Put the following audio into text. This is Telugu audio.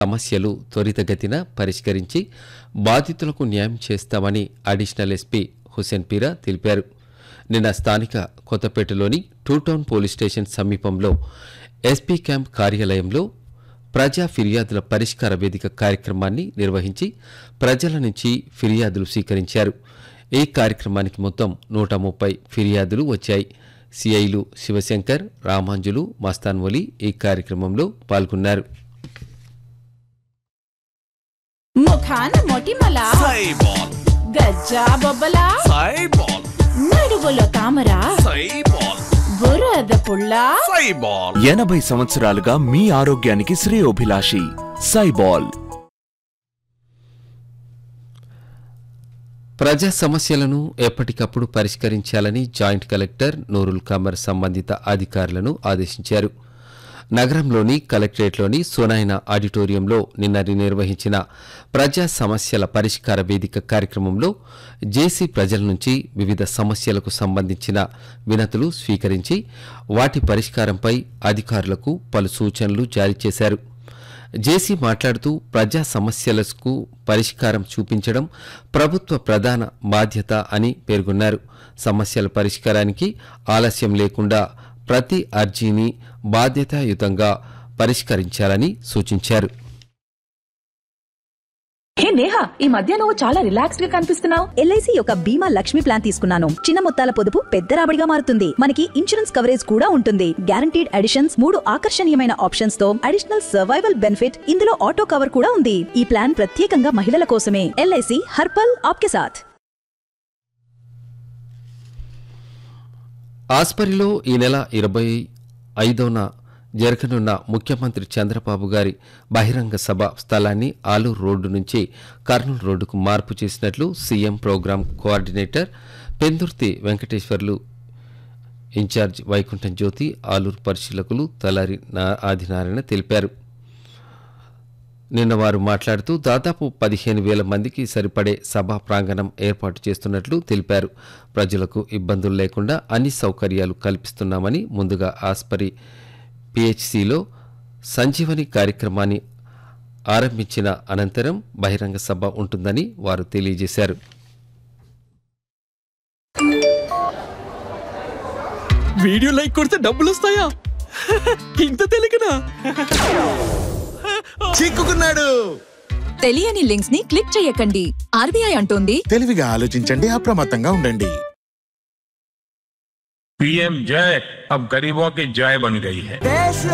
సమస్యలు త్వరితగతిన పరిష్కరించి బాధితులకు న్యాయం చేస్తామని అడిషనల్ ఎస్పీ హుసేన్ పీరా తెలిపారు నిన్న స్థానిక కొత్తపేటలోని టూ టౌన్ పోలీస్ స్టేషన్ సమీపంలో ఎస్పీ క్యాంప్ కార్యాలయంలో ప్రజా ఫిర్యాదుల పరిష్కార వేదిక కార్యక్రమాన్ని నిర్వహించి ప్రజల నుంచి ఫిర్యాదులు స్వీకరించారు ఈ కార్యక్రమానికి మొత్తం నూట ముప్పై ఫిర్యాదులు వచ్చాయి సిఐలు శివశంకర్ రామాంజులు మస్తాన్వలి ఈ కార్యక్రమంలో పాల్గొన్నారు ముఖాన మొటిమల సైబాల్ గజ్జా బొబ్బల సైబాల్ నడుగులో తామర సైబాల్ బురద పుల్ల సైబాల్ ఎనభై సంవత్సరాలుగా మీ ఆరోగ్యానికి శ్రేయోభిలాషి సైబాల్ ప్రజా సమస్యలను ఎప్పటికప్పుడు పరిష్కరించాలని జాయింట్ కలెక్టర్ నూరుల్ కమర్ సంబంధిత అధికారులను ఆదేశించారు నగరంలోని కలెక్టరేట్లోని సోనాయన ఆడిటోరియంలో నిన్న నిర్వహించిన ప్రజా సమస్యల పరిష్కార వేదిక కార్యక్రమంలో జేసీ ప్రజల నుంచి వివిధ సమస్యలకు సంబంధించిన వినతులు స్వీకరించి వాటి పరిష్కారంపై అధికారులకు పలు సూచనలు జారీ చేశారు జేసీ మాట్లాడుతూ ప్రజా సమస్యలకు పరిష్కారం చూపించడం ప్రభుత్వ ప్రధాన బాధ్యత అని పేర్కొన్నారు సమస్యల పరిష్కారానికి ఆలస్యం లేకుండా ప్రతి అర్జీని బాధ్యతాయుతంగా పరిష్కరించాలని సూచించారు హే నేహా ఈ మధ్య నువ్వు చాలా రిలాక్స్డ్ గా కనిపిస్తున్నావు ఎల్ఐసి యొక్క బీమా లక్ష్మి ప్లాన్ తీసుకున్నాను చిన్న మొత్తాల పొదుపు పెద్ద రాబడిగా మారుతుంది మనకి ఇన్సూరెన్స్ కవరేజ్ కూడా ఉంటుంది గ్యారంటీడ్ అడిషన్స్ మూడు ఆకర్షణీయమైన ఆప్షన్స్ తో అడిషనల్ సర్వైవల్ బెనిఫిట్ ఇందులో ఆటో కవర్ కూడా ఉంది ఈ ప్లాన్ ప్రత్యేకంగా మహిళల కోసమే ఎల్ఐసి హర్పల్ ఆప్కే సాథ్ ఆస్పరిలో ఈ నెల ఇరవై ఐదోన జరగనున్న ముఖ్యమంత్రి చంద్రబాబు గారి బహిరంగ సభ స్థలాన్ని ఆలూరు రోడ్డు నుంచి కర్నూలు రోడ్డుకు మార్పు చేసినట్లు CM program coordinator Pendurthi Venkateswarlu incharge Vaikuntham Jyothi Aluru పరిశీలకులు తలారి నా- ఆదినారాయణ తెలిపారు నిన్న వారు మాట్లాడుతూ దాదాపు పదిహేను వేల మందికి సరిపడే సభా ప్రాంగణం ఏర్పాటు చేస్తున్నట్లు తెలిపారు ప్రజలకు ఇబ్బందులు లేకుండా అన్ని సౌకర్యాలు కల్పిస్తున్నామని ముందుగా ఆస్పరి పిహెచ్సిలో సంజీవని కార్యక్రమాన్ని ఆరంభించిన అనంతరం బహిరంగ సభ ఉంటుందని వారు తెలియజేశారు వీడియో లైక్ కొడితే డబ్బులు వస్తాయా ఇంత తెలియకనా చిక్కుకున్నాడు తెలియని లింక్స్ ని క్లిక్ చేయకండి ఆర్బీఐ అంటోంది తెలివిగా ఆలోచించండి అప్రమత్తంగా ఉండండి पीएम जय अब गरीबों की जय बन गई है